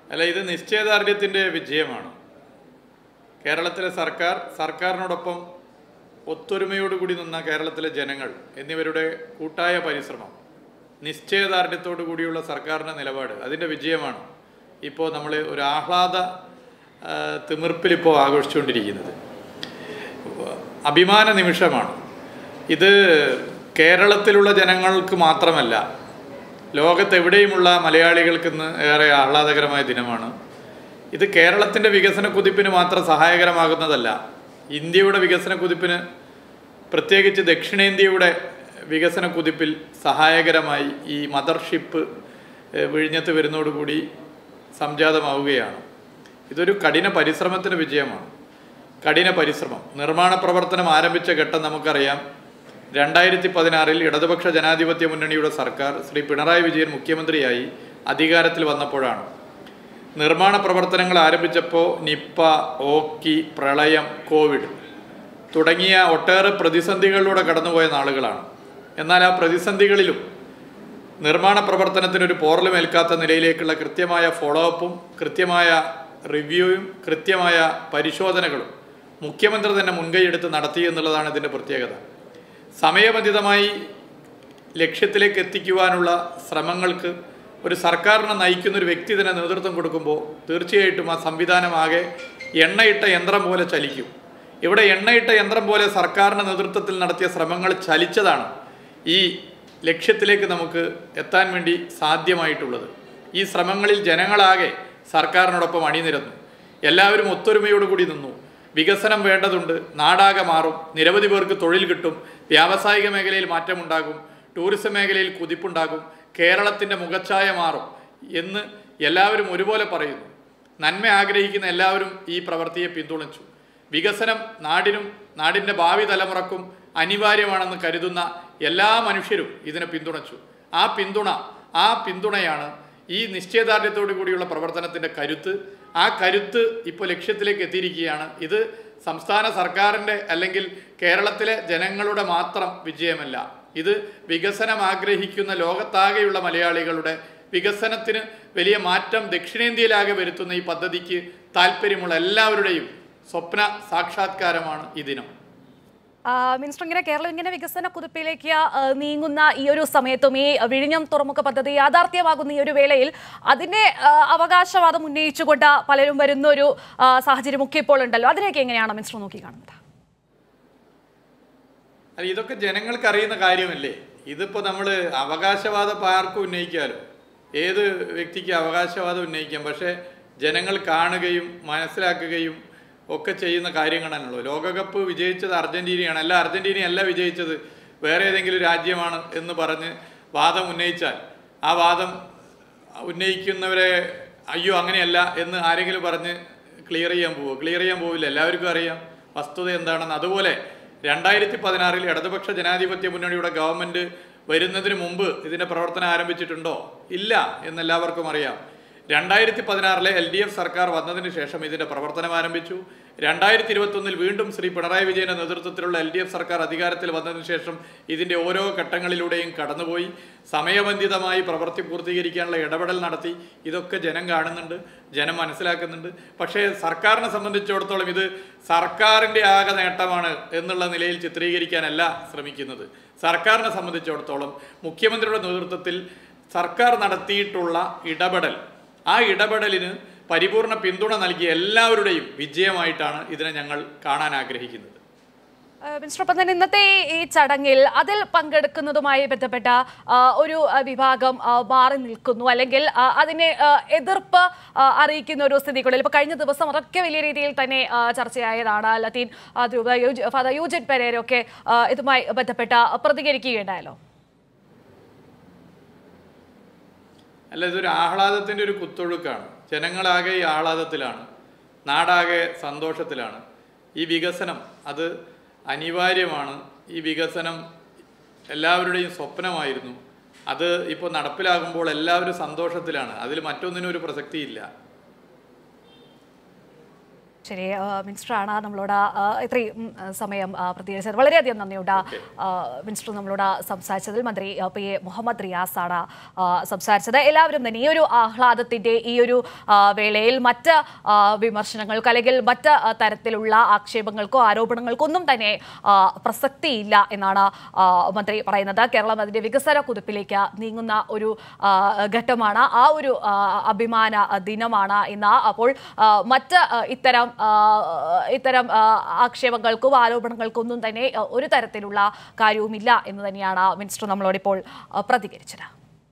അല്ല ഇത് നിശ്ചയദാർഢ്യത്തിൻ്റെ വിജയമാണ് കേരളത്തിലെ സർക്കാർ സർക്കാരിനോടൊപ്പം ഒത്തൊരുമയോടുകൂടി നിന്ന കേരളത്തിലെ ജനങ്ങൾ എന്നിവരുടെ കൂട്ടായ പരിശ്രമം നിശ്ചയദാർഢ്യത്തോടു കൂടിയുള്ള സർക്കാരിൻ്റെ നിലപാട് അതിൻ്റെ വിജയമാണ് ഇപ്പോൾ നമ്മൾ ഒരു ആഹ്ലാദ ആ, തിമിർപ്പിലിപ്പോൾ ആഘോഷിച്ചുകൊണ്ടിരിക്കുന്നത് അഭിമാന നിമിഷമാണ് ഇത് കേരളത്തിലുള്ള ജനങ്ങൾക്ക് മാത്രമല്ല ലോകത്തെവിടെയുമുള്ള മലയാളികൾക്ക് ഇന്ന് ഏറെ ആഹ്ലാദകരമായ ദിനമാണ് ഇത് കേരളത്തിൻ്റെ വികസന കുതിപ്പിന് മാത്രം സഹായകരമാകുന്നതല്ല ഇന്ത്യയുടെ വികസന കുതിപ്പിന് പ്രത്യേകിച്ച് ദക്ഷിണേന്ത്യയുടെ വികസന കുതിപ്പിൽ സഹായകരമായി ഈ മദർഷിപ്പ് ഏഹ്, വിഴിഞ്ഞത്ത് വരുന്നതോടുകൂടി സംജാതമാവുകയാണ് ഇതൊരു കഠിന പരിശ്രമത്തിന് വിജയമാണ് കഠിന പരിശ്രമം നിർമ്മാണ പ്രവർത്തനം ആരംഭിച്ച ഘട്ടം നമുക്കറിയാം രണ്ടായിരത്തി പതിനാറിൽ ഇടതുപക്ഷ ജനാധിപത്യ മുന്നണിയുടെ സർക്കാർ ശ്രീ പിണറായി വിജയൻ മുഖ്യമന്ത്രിയായി അധികാരത്തിൽ വന്നപ്പോഴാണ് നിർമ്മാണ പ്രവർത്തനങ്ങൾ ആരംഭിച്ചപ്പോൾ നിപ്പ ഓക്കി പ്രളയം കോവിഡ് തുടങ്ങിയ ഒട്ടേറെ പ്രതിസന്ധികളിലൂടെ കടന്നുപോയ നാളുകളാണ് എന്നാൽ ആ പ്രതിസന്ധികളിലും നിർമ്മാണ പ്രവർത്തനത്തിനൊരു പോറലുമേൽക്കാത്ത നിലയിലേക്കുള്ള കൃത്യമായ ഫോളോ അപ്പും കൃത്യമായ റിവ്യൂയും കൃത്യമായ പരിശോധനകളും മുഖ്യമന്ത്രി തന്നെ മുൻകൈയെടുത്ത് നടത്തി എന്നുള്ളതാണ് ഇതിൻ്റെ പ്രത്യേകത സമയബന്ധിതമായി ലക്ഷ്യത്തിലേക്ക് എത്തിക്കുവാനുള്ള ശ്രമങ്ങൾക്ക് ഒരു സർക്കാരിനെ നയിക്കുന്ന ഒരു വ്യക്തി തന്നെ നേതൃത്വം കൊടുക്കുമ്പോൾ തീർച്ചയായിട്ടും ആ സംവിധാനമാകെ എണ്ണയിട്ട യന്ത്രം പോലെ ചലിക്കും ഇവിടെ എണ്ണയിട്ട യന്ത്രം പോലെ സർക്കാരിൻ്റെ നേതൃത്വത്തിൽ നടത്തിയ ശ്രമങ്ങൾ ചലിച്ചതാണ് ഈ ലക്ഷ്യത്തിലേക്ക് നമുക്ക് എത്താൻ വേണ്ടി സാധ്യമായിട്ടുള്ളത് ഈ ശ്രമങ്ങളിൽ ജനങ്ങളാകെ സർക്കാരിനോടൊപ്പം അണിനിരന്നു എല്ലാവരും ഒത്തൊരുമയോടുകൂടി നിന്നു വികസനം വേണ്ടതുണ്ട് നാടാകെ മാറും നിരവധി പേർക്ക് തൊഴിൽ കിട്ടും വ്യാവസായിക മേഖലയിൽ മാറ്റമുണ്ടാകും ടൂറിസം മേഖലയിൽ കുതിപ്പുണ്ടാകും കേരളത്തിൻ്റെ മുഖച്ഛായ മാറും എന്ന് എല്ലാവരും ഒരുപോലെ പറയുന്നു നന്മ ആഗ്രഹിക്കുന്ന എല്ലാവരും ഈ പ്രവൃത്തിയെ പിന്തുണച്ചു വികസനം നാടിനും നാടിൻ്റെ ഭാവി തലമുറക്കും അനിവാര്യമാണെന്ന് കരുതുന്ന എല്ലാ മനുഷ്യരും ഇതിനെ പിന്തുണച്ചു ആ പിന്തുണ ആ പിന്തുണയാണ് ഈ നിശ്ചയദാർഢ്യത്തോടു കൂടിയുള്ള പ്രവർത്തനത്തിൻ്റെ കരുത്ത് ആ കരുത്ത് ഇപ്പോൾ ലക്ഷ്യത്തിലേക്ക് എത്തിയിരിക്കുകയാണ് ഇത് സംസ്ഥാന സർക്കാരിൻ്റെ അല്ലെങ്കിൽ കേരളത്തിലെ ജനങ്ങളുടെ മാത്രം വിജയമല്ല ഇത് വികസനം ആഗ്രഹിക്കുന്ന ലോകത്താകെയുള്ള മലയാളികളുടെ വികസനത്തിന് വലിയ മാറ്റം ദക്ഷിണേന്ത്യയിലാകെ വരുത്തുന്ന ഈ പദ്ധതിക്ക് താല്പര്യമുള്ള എല്ലാവരുടെയും സ്വപ്ന സാക്ഷാത്കാരമാണ് ഈ ദിനം ആ, മിനിസ്റ്റർ ഇങ്ങനെ കേരളം ഇങ്ങനെ വികസന കുതിപ്പിലേക്ക് ആ, നീങ്ങുന്ന ഈ ഒരു സമയത്തും ഈ വിഴിഞ്ഞം തുറമുഖ പദ്ധതി യാഥാർത്ഥ്യമാകുന്ന ഈ ഒരു വേളയിൽ അതിന്റെ ആ, അവകാശവാദം ഉന്നയിച്ചുകൊണ്ട് പലരും വരുന്ന ഒരു ആ, സാഹചര്യമൊക്കെ ഇപ്പോൾ ഉണ്ടല്ലോ അതിനെയൊക്കെ എങ്ങനെയാണ് മിനിസ്റ്റർ നോക്കി കാണുന്നത് അല്ല ഇതൊക്കെ ജനങ്ങൾക്ക് അറിയുന്ന കാര്യമല്ലേ ഇതിപ്പോൾ നമ്മൾ അവകാശവാദം ഇപ്പം ആർക്കും ഉന്നയിക്കാമല്ലോ ഏത് വ്യക്തിക്ക് അവകാശവാദം ഉന്നയിക്കാം പക്ഷേ ജനങ്ങൾ കാണുകയും മനസ്സിലാക്കുകയും ഒക്കെ ചെയ്യുന്ന കാര്യങ്ങളാണല്ലോ ലോകകപ്പ് വിജയിച്ചത് അർജന്റീനയാണ് അല്ല അർജന്റീനയല്ല വിജയിച്ചത് വേറെ ഏതെങ്കിലും രാജ്യമാണ് എന്ന് പറഞ്ഞ് വാദം ഉന്നയിച്ചാൽ ആ വാദം ഉന്നയിക്കുന്നവരെ അയ്യോ അങ്ങനെയല്ല എന്ന് ആരെങ്കിലും പറഞ്ഞ് ക്ലിയർ ചെയ്യാൻ പോവുമോ ക്ലിയർ ചെയ്യാൻ പോവില്ല എല്ലാവർക്കും അറിയാം വസ്തുത എന്താണെന്ന് അതുപോലെ രണ്ടായിരത്തി പതിനാറിൽ ഇടതുപക്ഷ ജനാധിപത്യ മുന്നണിയുടെ ഗവൺമെൻറ് വരുന്നതിന് മുമ്പ് ഇതിൻ്റെ പ്രവർത്തനം ആരംഭിച്ചിട്ടുണ്ടോ ഇല്ല എന്നെല്ലാവർക്കും അറിയാം രണ്ടായിരത്തി പതിനാറിലെ എൽ ഡി എഫ് സർക്കാർ വന്നതിന് ശേഷം ഇതിൻ്റെ പ്രവർത്തനം ആരംഭിച്ചു രണ്ടായിരത്തി ഇരുപത്തൊന്നിൽ വീണ്ടും ശ്രീ പിണറായി വിജയന്റെ നേതൃത്വത്തിലുള്ള എൽ ഡി എഫ് സർക്കാർ അധികാരത്തിൽ വന്നതിന് ശേഷം ഇതിൻ്റെ ഓരോ ഘട്ടങ്ങളിലൂടെയും കടന്നുപോയി സമയബന്ധിതമായി പ്രവൃത്തി പൂർത്തീകരിക്കാനുള്ള ഇടപെടൽ നടത്തി ഇതൊക്കെ ജനം കാണുന്നുണ്ട് ജനം മനസ്സിലാക്കുന്നുണ്ട് പക്ഷേ സർക്കാരിനെ സംബന്ധിച്ചിടത്തോളം ഇത് സർക്കാരിൻ്റെ ആകെ നേട്ടമാണ് എന്നുള്ള നിലയിൽ ചിത്രീകരിക്കാനല്ല ശ്രമിക്കുന്നത് സർക്കാരിനെ സംബന്ധിച്ചിടത്തോളം മുഖ്യമന്ത്രിയുടെ നേതൃത്വത്തിൽ സർക്കാർ നടത്തിയിട്ടുള്ള ഇടപെടൽ ആ ഇടപെടലിന് പരിപൂർണ പിന്തുണ നൽകിയ എല്ലാവരുടെയും വിജയമായിട്ടാണ് ഇതിനെ ഞങ്ങൾ കാണാൻ ആഗ്രഹിക്കുന്നത് ആ, മിനിസ്റ്റർ ഒപ്പം തന്നെ ഇന്നത്തെ ഈ- ഈ ചടങ്ങിൽ അതിൽ പങ്കെടുക്കുന്നതുമായി ബന്ധപ്പെട്ട ആ, ഒരു ആ, വിഭാഗം ആ, മാറി നിൽക്കുന്നു അല്ലെങ്കിൽ ആ, അതിനെ ആ, എതിർപ്പ് ആ, അറിയിക്കുന്ന ഒരു സ്ഥിതികളിൽ ഇപ്പൊ കഴിഞ്ഞ ദിവസം അതൊക്കെ വലിയ രീതിയിൽ തന്നെ ആ, ചർച്ചയായതാണ് ലത്തീൻ ആ, ധ്രുവ, യൂജ- ഫാദർ യൂജൻ പെരേരൊക്കെ ആ, ഇതുമായി ബന്ധപ്പെട്ട പ്രതികരിക്കുകയുണ്ടായല്ലോ അല്ല ഇതൊരു ആഹ്ലാദത്തിൻ്റെ ഒരു കുത്തൊഴുക്കാണ് ജനങ്ങളാകെ ഈ ആഹ്ലാദത്തിലാണ് നാടാകെ സന്തോഷത്തിലാണ് ഈ വികസനം അത് അനിവാര്യമാണ് ഈ വികസനം എല്ലാവരുടെയും സ്വപ്നമായിരുന്നു അത് ഇപ്പോൾ നടപ്പിലാകുമ്പോൾ എല്ലാവരും സന്തോഷത്തിലാണ് അതിൽ മറ്റൊന്നിനും ഒരു പ്രസക്തിയില്ല ശരി ആ, മിനിസ്റ്ററാണ് നമ്മളോട് ആ, ഇത്രയും ഉം, സമയം ആ, പ്രതികരിച്ചത് വളരെയധികം നന്ദിയുണ്ട് ആ, മിനിസ്റ്റർ നമ്മളോട് സംസാരിച്ചതിൽ മന്ത്രി ആ, പി എ മുഹമ്മദ് റിയാസാണ് ആ, സംസാരിച്ചത് എല്ലാവരും തന്നെ ഈ ഒരു ആഹ്ലാദത്തിന്റെ ഈ ഒരു ആ, വേളയിൽ മറ്റ് ആ, വിമർശനങ്ങൾക്ക് അല്ലെങ്കിൽ മറ്റ് ആ, തരത്തിലുള്ള ആക്ഷേപങ്ങൾക്കോ ആരോപണങ്ങൾക്കോ ഒന്നും തന്നെ ആ, പ്രസക്തിയില്ല എന്നാണ് ആ, മന്ത്രി പറയുന്നത് കേരളം അതിന്റെ വികസന കുതിപ്പിലേക്ക് നീങ്ങുന്ന ഒരു ആ, ഘട്ടമാണ് ആ ഒരു ആ, അഭിമാന ദിനമാണ് ഇന്ന് അപ്പോൾ ആ, മറ്റ് ആ, ഇത്തരം ആ, ഇത്തരം ആ, ആക്ഷേപങ്ങൾക്കും ആരോപണങ്ങൾക്കും ഒന്നും തന്നെ ആ, ഒരു തരത്തിലുള്ള കാര്യവുമില്ല എന്ന് തന്നെയാണ് മിനിസ്റ്റർ നമ്മളോടിപ്പോൾ ആ, പ്രതികരിച്ചത്